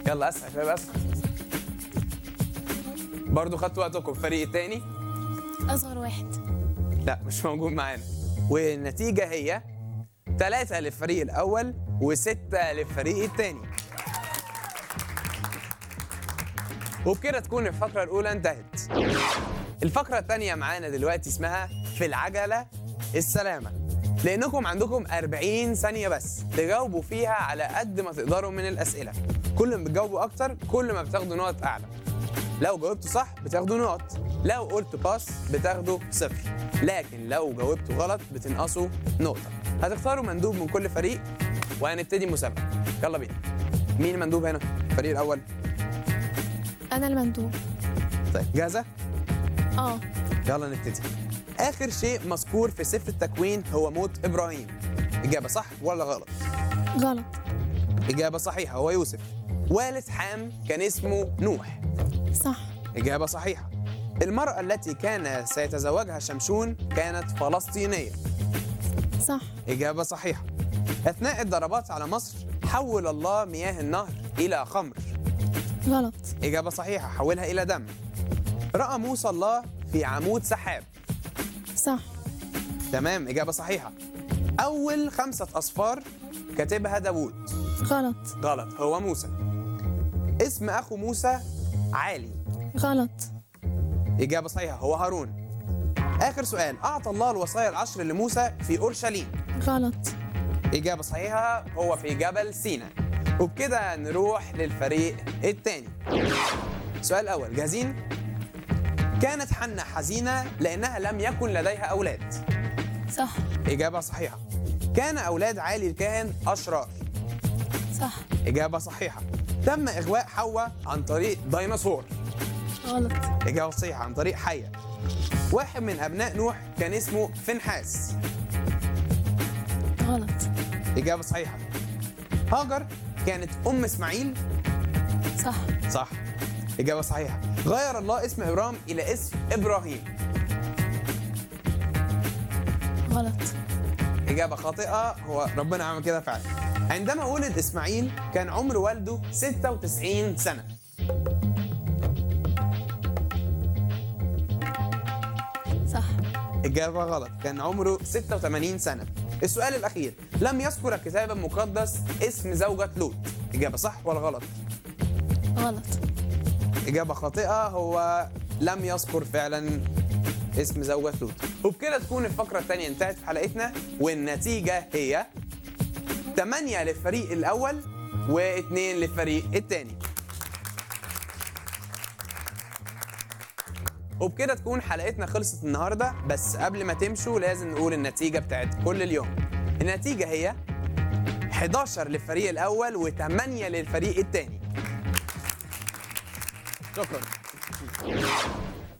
يلا اسرع يا شباب اسرع برضه خدتوا وقتكم الفريق التاني أصغر واحد لا مش موجود معانا والنتيجة هي ثلاثة للفريق الأول وستة للفريق الثاني وبكده تكون الفقرة الأولى انتهت الفقرة الثانية معانا دلوقتي اسمها في العجلة السلامة لأنكم عندكم 40 ثانية بس تجاوبوا فيها على قد ما تقدروا من الأسئلة كل ما بتجاوبوا أكتر كل ما بتاخدوا نقط أعلى لو جاوبتوا صح بتاخدوا نقط لو قلت باس بتاخدوا صفر لكن لو جاوبتوا غلط بتنقصوا نقطة هتختاروا مندوب من كل فريق وهنبتدي مسابقة يلا بينا مين المندوب هنا الفريق الأول أنا المندوب طيب جاهزة آه يلا نبتدي آخر شيء مذكور في سفر التكوين هو موت إبراهيم إجابة صح ولا غلط غلط إجابة صحيحة هو يوسف والد حام كان اسمه نوح صح إجابة صحيحة المرأة التي كان سيتزوجها شمشون كانت فلسطينية صح إجابة صحيحة أثناء الضربات على مصر حول الله مياه النهر إلى خمر غلط إجابة صحيحة حولها إلى دم رأى موسى الله في عمود سحاب صح تمام إجابة صحيحة أول خمسة أصفار كاتبها داوود غلط غلط هو موسى اسم أخو موسى عالي غلط إجابة صحيحة هو هارون آخر سؤال أعطى الله الوصايا العشر لموسى في أورشليم غلط إجابة صحيحة هو في جبل سينا وبكده نروح للفريق الثاني السؤال الأول جاهزين؟ كانت حنة حزينة لأنها لم يكن لديها أولاد صح إجابة صحيحة كان أولاد عالي الكاهن أشرار صح إجابة صحيحة تم إغواء حواء عن طريق ديناصور غلط إجابة صحيحة عن طريق حية واحد من أبناء نوح كان اسمه فنحاس غلط إجابة صحيحة هاجر كانت أم إسماعيل صح صح إجابة صحيحة غير الله اسم إبرام إلى اسم إبراهيم غلط إجابة خاطئة هو ربنا عمل كده فعلا عندما ولد إسماعيل كان عمر والده 96 سنة صح إجابة غلط كان عمره 86 سنة السؤال الأخير لم يذكر الكتاب المقدس اسم زوجة لوط إجابة صح ولا غلط؟ غلط إجابة خاطئة هو لم يذكر فعلا اسم زوجة لوط وبكده تكون الفقرة الثانية انتهت في حلقتنا والنتيجة هي 8 للفريق الأول و2 للفريق الثاني وبكده تكون حلقتنا خلصت النهارده بس قبل ما تمشوا لازم نقول النتيجة بتاعت كل اليوم النتيجة هي 11 للفريق الأول و8 للفريق الثاني شكرا